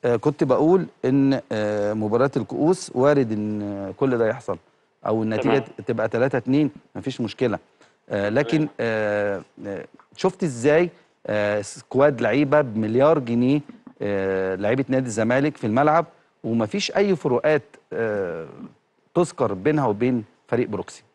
آه، كنت بقول ان آه، مباراه الكؤوس وارد ان آه، كل ده يحصل او النتيجه تمام. تبقى 3 2 مفيش مشكله آه، لكن آه، آه، شفت ازاي آه، سكواد لعيبه بمليار جنيه آه، لعيبه نادي الزمالك في الملعب ومفيش اي فروقات آه، تذكر بينها وبين فريق بروكسي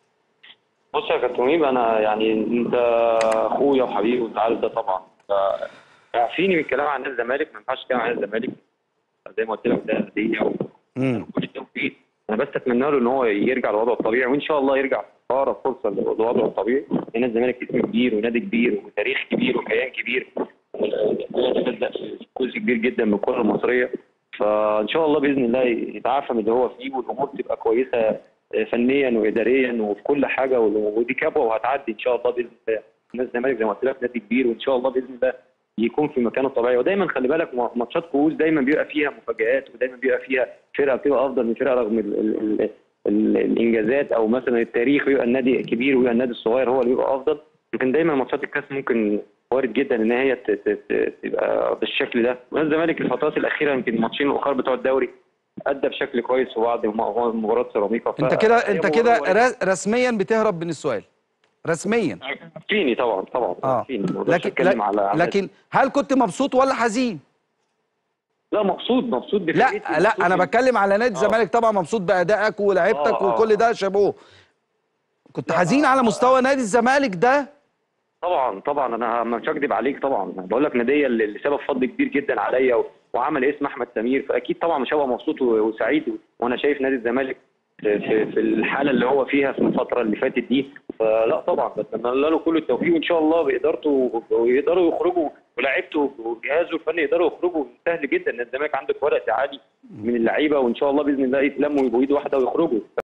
بص يا كابتن مهيب انا يعني انت اخويا وحبيبي وانت عارف ده طبعا ف- اعفيني من الكلام عن نادي الزمالك ما ينفعش اتكلم عن نادي الزمالك زي ما قلت لك ده انديه مم. وكل التوفيق انا بس اتمنى له ان هو يرجع لوضعه الطبيعي وان شاء الله يرجع في اقرب فرصه لوضعه الطبيعي لان الزمالك اسم كبير ونادي كبير وتاريخ كبير وكيان كبير والأندية تبدا في جزء كبير جدا من الكره المصريه فان شاء الله باذن الله يتعافى من اللي هو فيه والامور تبقى كويسه فنيا واداريا وفي كل حاجه ودي كبوه وهتعدي ان شاء الله باذن الله نادي الزمالك زي ما قلت لك نادي كبير وان شاء الله باذن الله يكون في مكانه الطبيعي ودايما خلي بالك ماتشات كؤوس دايما بيبقى فيها مفاجآت ودايما بيبقى فيها فرقه بتبقى افضل من فرقه رغم ال ال ال ال الانجازات او مثلا التاريخ بيبقى النادي الكبير ويبقى النادي الصغير هو اللي بيبقى افضل لكن دايما ماتشات الكاس ممكن وارد جدا ان هي ت- ت- ت- تبقى بالشكل ده ونادي الزمالك الفترات الاخيره يمكن الماتشين الاخر بتوع الدوري ادى بشكل كويس في بعض م- مباراه سيراميكا ف- انت كده هي انت مباراة كده واردة. ر- رسميا بتهرب من السؤال رسميا فيني طبعا طبعا اه فيني ما أقدرش لكن أتكلم على على- لكن هل كنت مبسوط ولا حزين لا مبسوط مبسوط لا بفرقتي لا مبسوط انا بال- بتكلم على نادي آه. الزمالك طبعا مبسوط بادائك ولعيبتك آه، آه، وكل ده شابوه كنت حزين على مستوى نادي الزمالك ده طبعا طبعا انا مش هكدب عليك طبعا أنا بقول لك ناديه اللي اللي سبب فضل كبير جدا عليا و- وعمل اسم احمد سمير فاكيد طبعا مش هبقى مبسوط و- وسعيد وانا شايف نادي الزمالك في, في, في الحاله اللي هو فيها في الفتره اللي فاتت دي فلا طبعا بتمنى له كل التوفيق وان شاء الله بادارته ويقدروا يخرجوا ولاعيبته وجهازه الفني يقدروا يخرجوا سهل جدا ان الزمالك عنده ورق عالي من اللعيبه وان شاء الله باذن الله يتلموا ويبقوا ايد واحده ويخرجوا